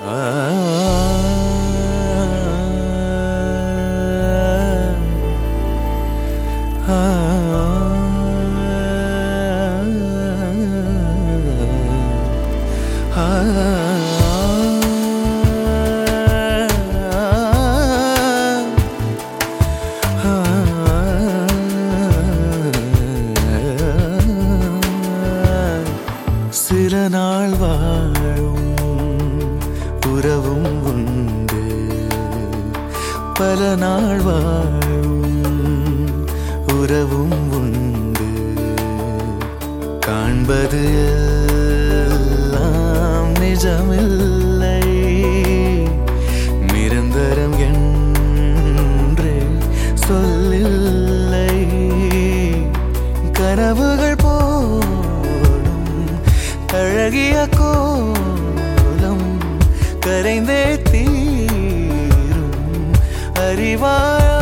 சில நாள் வாழும் உறவும் உண்டு பல நாள் வாழும் உறவும் உண்டு காண்பது எல்லாம் நிஜமில்லை நிரந்தரம் என்றே சொல்லில்லை கனவுகள் போடும் அழகிய கோலம் கரைந்தே தீரும் அறிவாயா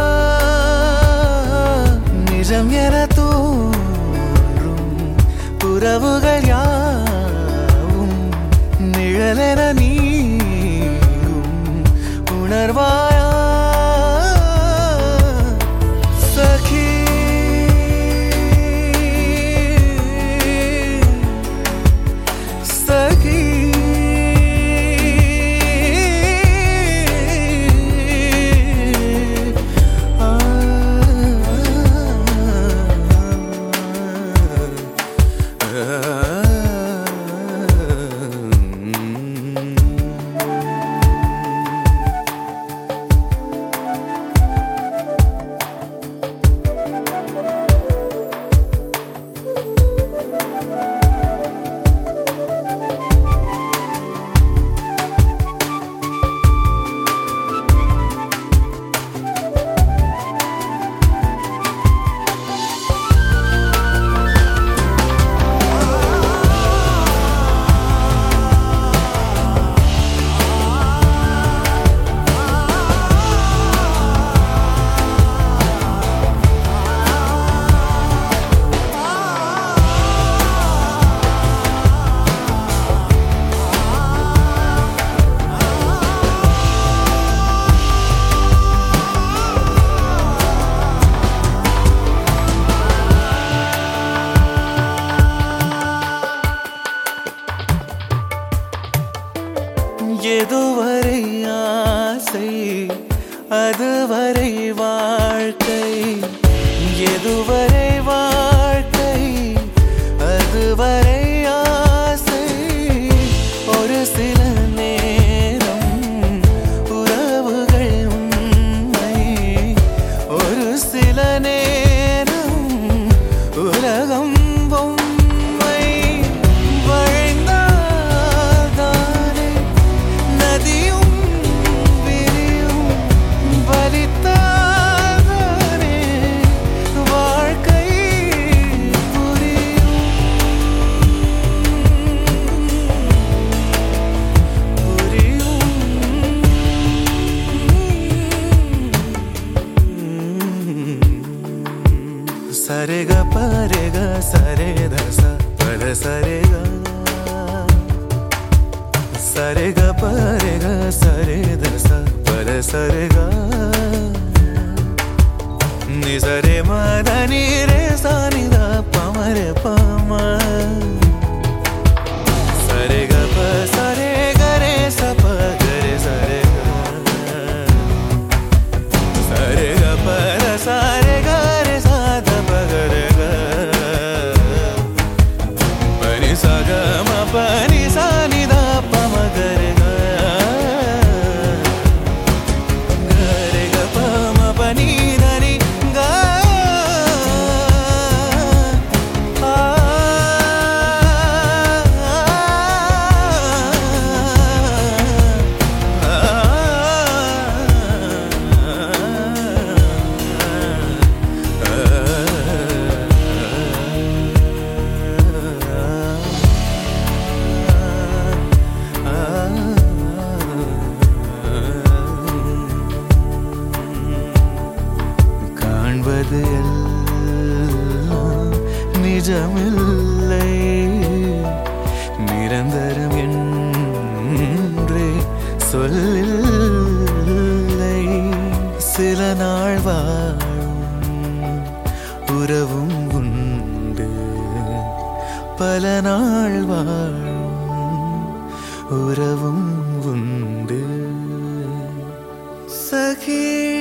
நிஜம் என தோன்றும் உறவுகள் யாவும் நிழலென நீங்கும் உணர்வாயா சகி சகி எதுவரை ஆசை அதுவரை வாழ்க்கை எதுவரை வாழ்க்கை அதுவரை ஆசை ஒரு சில நேரம் உறவுகள் உண்மை ஒரு சில நேரம் உலகம் பொம்மை வழிந்தால்தானே நதியும் விரியும் வலித்தால்தானே வாழ்க்கை புரியும் புரியும் சரேக பரேக சரே தச பர சரேக சரேக பரேக சரே தச பர சரேக நிசரே மதனி ரே சானித பமரே பம சரேக ப சரே கரே சப கரே சரே சரே க பர சரே கரே சாத பகரே க பனி சக ம பனி சானி த பம கரே க கரே க பம பனி தனி க ஆ காண்பது எல்லாம் நிஜமில்லை நிரந்தரம் என்றே சொல்லை சில நாள் வாழும் உறவும் உண்டு பல நாள் வாழும் உறவும் உண்டு சகே